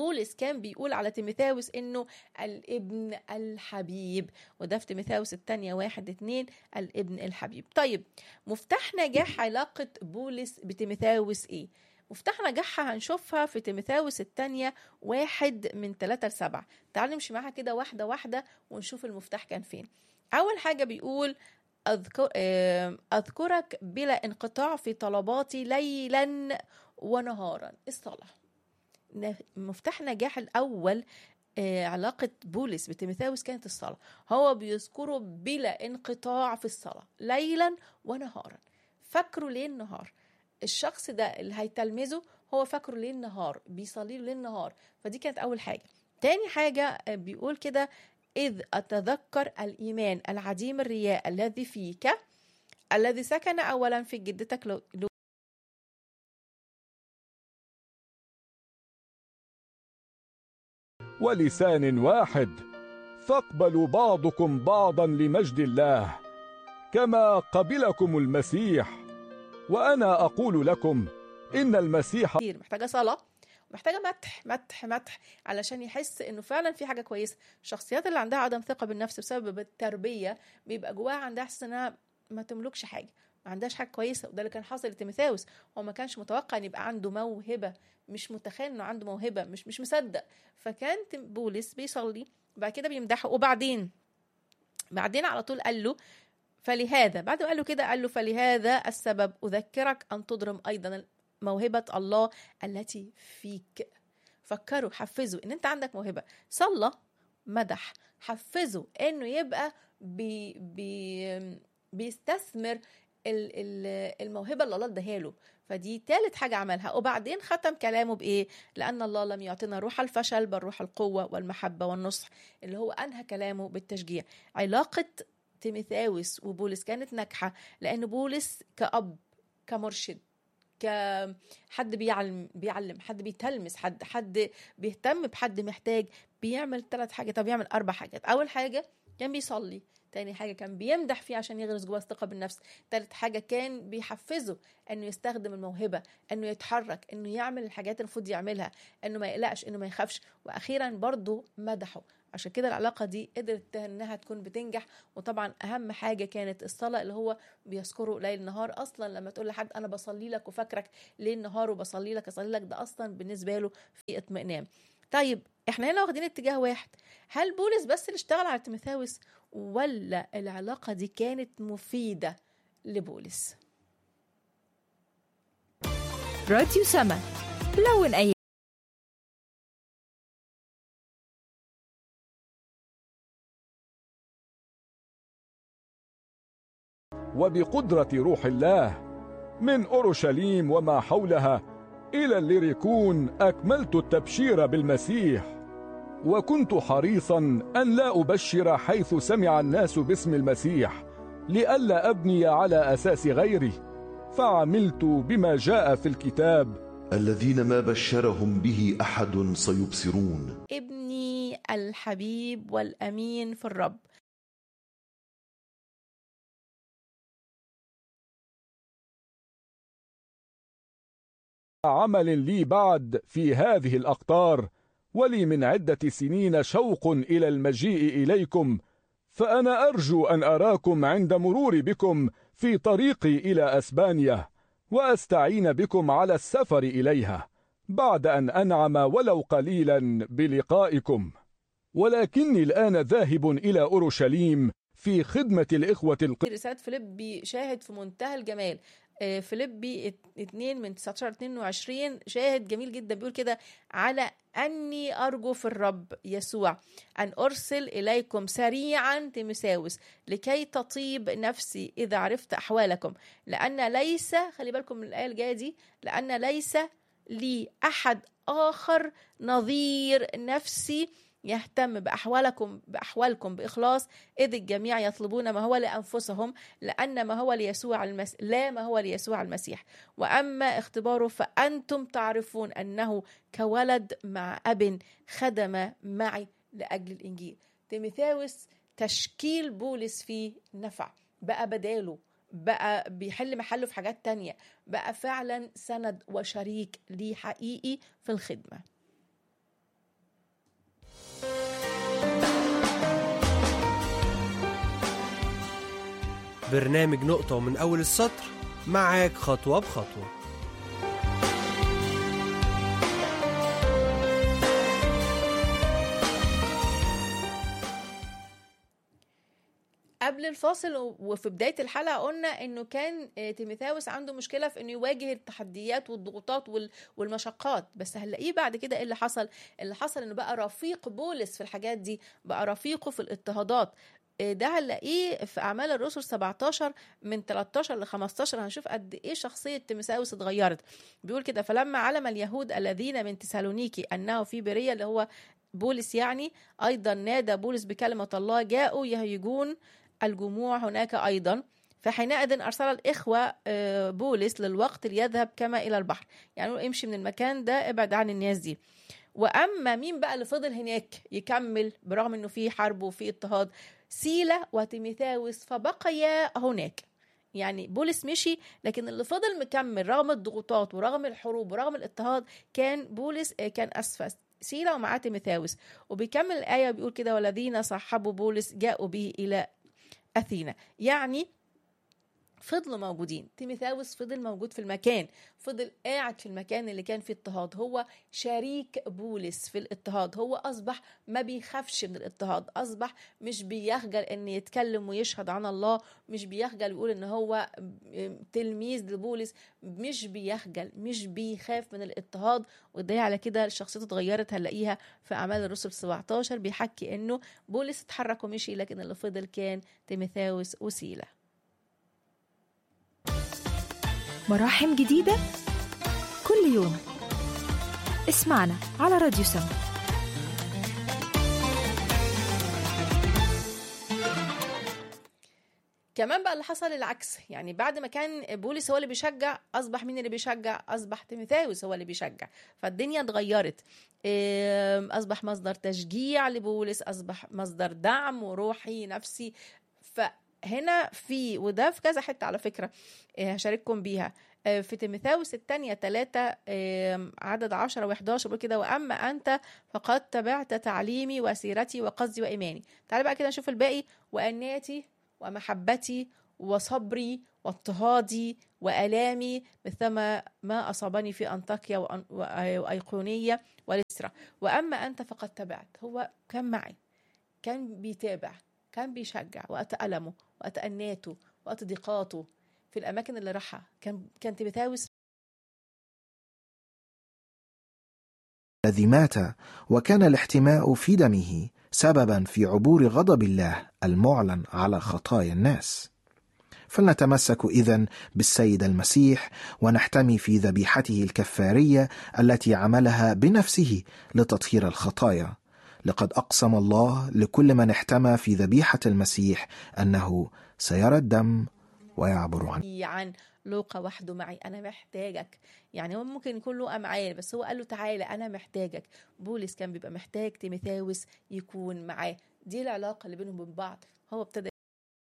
بولس كان بيقول على تيموثاوس انه الابن الحبيب وده في تيموثاوس الثانية واحد اتنين الابن الحبيب طيب مفتاح نجاح علاقة بولس بتيموثاوس ايه مفتاح نجاحها هنشوفها في تيموثاوس الثانية واحد من ثلاثة لسبعة تعالوا نمشي معاها كده واحدة واحدة ونشوف المفتاح كان فين أول حاجة بيقول أذكر أذكرك بلا انقطاع في طلباتي ليلا ونهارا الصلاة مفتاح نجاح الأول علاقة بولس بتيموثاوس كانت الصلاة هو بيذكره بلا انقطاع في الصلاة ليلا ونهارا فاكره ليل نهار الشخص ده اللي هيتلمذه هو فاكره ليل نهار بيصلي له ليل نهار فدي كانت أول حاجة تاني حاجة بيقول كده إذ أتذكر الإيمان العديم الرياء الذي فيك الذي سكن أولا في جدتك لو ولسان واحد فاقبلوا بعضكم بعضا لمجد الله كما قبلكم المسيح وانا اقول لكم ان المسيح محتاجه صلاه محتاجه مدح مدح مدح علشان يحس انه فعلا في حاجه كويسه الشخصيات اللي عندها عدم ثقه بالنفس بسبب التربيه بيبقى جواها عندها احساس انها ما تملكش حاجه ما عندهاش حاجه كويسه وده اللي كان حاصل لتيموثاوس هو ما كانش متوقع ان يبقى عنده موهبه مش متخيل انه عنده موهبه مش مش مصدق فكان بولس بيصلي بعد كده بيمدحه وبعدين بعدين على طول قال له فلهذا بعد ما قال له كده قال له فلهذا السبب اذكرك ان تضرم ايضا موهبه الله التي فيك فكروا حفزوا ان انت عندك موهبه صلى مدح حفزه انه يبقى بي بي بيستثمر الموهبه اللي الله اداها له فدي تالت حاجه عملها وبعدين ختم كلامه بايه لان الله لم يعطينا روح الفشل بل روح القوه والمحبه والنصح اللي هو انهى كلامه بالتشجيع علاقه تيموثاوس وبولس كانت ناجحه لان بولس كاب كمرشد كحد بيعلم بيعلم حد بيتلمس حد حد بيهتم بحد محتاج بيعمل ثلاث حاجات طب بيعمل اربع حاجات اول حاجه كان بيصلي تاني حاجة كان بيمدح فيه عشان يغرس جواه الثقة بالنفس تالت حاجة كان بيحفزه انه يستخدم الموهبة انه يتحرك انه يعمل الحاجات المفروض يعملها انه ما يقلقش انه ما يخافش واخيرا برضه مدحه عشان كده العلاقة دي قدرت انها تكون بتنجح وطبعا اهم حاجة كانت الصلاة اللي هو بيذكره ليل نهار اصلا لما تقول لحد انا بصلي لك وفاكرك ليل نهار وبصلي لك اصلي لك ده اصلا بالنسبة له في اطمئنان طيب احنا هنا واخدين اتجاه واحد هل بولس بس اللي اشتغل على تيموثاوس ولا العلاقة دي كانت مفيدة لبولس راديو سما لون أي وبقدرة روح الله من أورشليم وما حولها إلى الليريكون أكملت التبشير بالمسيح وكنت حريصا أن لا أبشر حيث سمع الناس باسم المسيح لئلا أبني على أساس غيره فعملت بما جاء في الكتاب الذين ما بشرهم به أحد سيبصرون ابني الحبيب والأمين في الرب عمل لي بعد في هذه الأقطار ولي من عدة سنين شوق إلى المجيء إليكم فأنا أرجو أن أراكم عند مرور بكم في طريقي إلى أسبانيا وأستعين بكم على السفر إليها بعد أن أنعم ولو قليلا بلقائكم ولكني الآن ذاهب إلى أورشليم في خدمة الإخوة الق... رسالة فيليب شاهد في منتهى الجمال فيليبي 2 من 19 22 شاهد جميل جدا بيقول كده على اني ارجو في الرب يسوع ان ارسل اليكم سريعا تيموساوس لكي تطيب نفسي اذا عرفت احوالكم لان ليس خلي بالكم من الايه الجايه دي لان ليس لي احد اخر نظير نفسي يهتم بأحوالكم بأحوالكم بإخلاص إذ الجميع يطلبون ما هو لأنفسهم لأن ما هو ليسوع المس... لا ما هو ليسوع المسيح وأما اختباره فأنتم تعرفون أنه كولد مع أب خدم معي لأجل الإنجيل تيموثاوس تشكيل بولس فيه نفع بقى بداله بقى بيحل محله في حاجات تانية بقى فعلا سند وشريك ليه حقيقي في الخدمه برنامج نقطة ومن أول السطر معاك خطوة بخطوة قبل الفاصل و- وفي بدايه الحلقه قلنا انه كان آه، تيموثاوس عنده مشكله في انه يواجه التحديات والضغوطات وال- والمشقات بس هنلاقيه بعد كده ايه اللي حصل اللي حصل انه بقى رفيق بولس في الحاجات دي بقى رفيقه في الاضطهادات آه، ده هنلاقيه في اعمال الرسل 17 من 13 ل 15 هنشوف قد ايه شخصيه تيموثاوس اتغيرت بيقول كده فلما علم اليهود الذين من تسالونيكي انه في بريه اللي هو بولس يعني ايضا نادى بولس بكلمه الله جاءوا يهيجون الجموع هناك أيضا فحينئذ أرسل الإخوة آه، بولس للوقت ليذهب كما إلى البحر يعني يقول امشي من المكان ده ابعد عن الناس دي وأما مين بقى اللي فضل هناك يكمل برغم إنه في حرب وفي اضطهاد سيلا وتيميثاوس فبقيا هناك يعني بولس مشي لكن اللي فضل مكمل رغم الضغوطات ورغم الحروب ورغم الاضطهاد كان بولس آه، كان أسفل سيلا ومعاه تيميثاوس وبيكمل الآية بيقول كده والذين صحبوا بولس جاءوا به إلى أثينا يعني فضلوا موجودين تيميثاوس فضل موجود في المكان فضل قاعد في المكان اللي كان فيه اضطهاد هو شريك بولس في الاضطهاد هو أصبح ما بيخافش من الاضطهاد أصبح مش بيخجل أن يتكلم ويشهد عن الله مش بيخجل يقول أن هو تلميذ لبولس مش بيخجل مش بيخاف من الاضطهاد وده على كده شخصيته اتغيرت هنلاقيها في أعمال الرسل 17 بيحكي أنه بولس اتحرك ومشي لكن اللي فضل كان تيميثاوس وسيلة مراحم جديدة كل يوم اسمعنا على راديو سما كمان بقى اللي حصل العكس يعني بعد ما كان بولس هو اللي بيشجع اصبح مين اللي بيشجع اصبح تيموثاوس هو اللي بيشجع فالدنيا اتغيرت إيه، اصبح مصدر تشجيع لبولس اصبح مصدر دعم وروحي نفسي فهنا في وده في كذا حته على فكره إيه، هشارككم بيها إيه، في تيموثاوس الثانية ثلاثة عدد عشرة وحداشر بيقول كده وأما أنت فقد تبعت تعليمي وسيرتي وقصدي وإيماني تعالى بقى كده نشوف الباقي وأناتي ومحبتي وصبري واضطهادي وآلامي مثلما ما أصابني في أنطاكيا وأن- وأ- وأيقونية ولسرة وأما أنت فقد تبعت هو كان معي كان بيتابع كان بيشجع وقت ألمه وقت أناته وقت ضيقاته في الأماكن اللي راحها كان كان تيموثاوس الذي مات وكان الاحتماء في دمه سببا في عبور غضب الله المعلن على خطايا الناس فلنتمسك اذن بالسيد المسيح ونحتمي في ذبيحته الكفاريه التي عملها بنفسه لتطهير الخطايا لقد اقسم الله لكل من احتمى في ذبيحه المسيح انه سيرى الدم ويعبر عنه عن لوقا وحده معي انا محتاجك يعني هو ممكن يكون لوقا معاه بس هو قال له تعالى انا محتاجك بولس كان بيبقى محتاج تيموثاوس يكون معاه دي العلاقه اللي بينهم وبين بعض هو ابتدى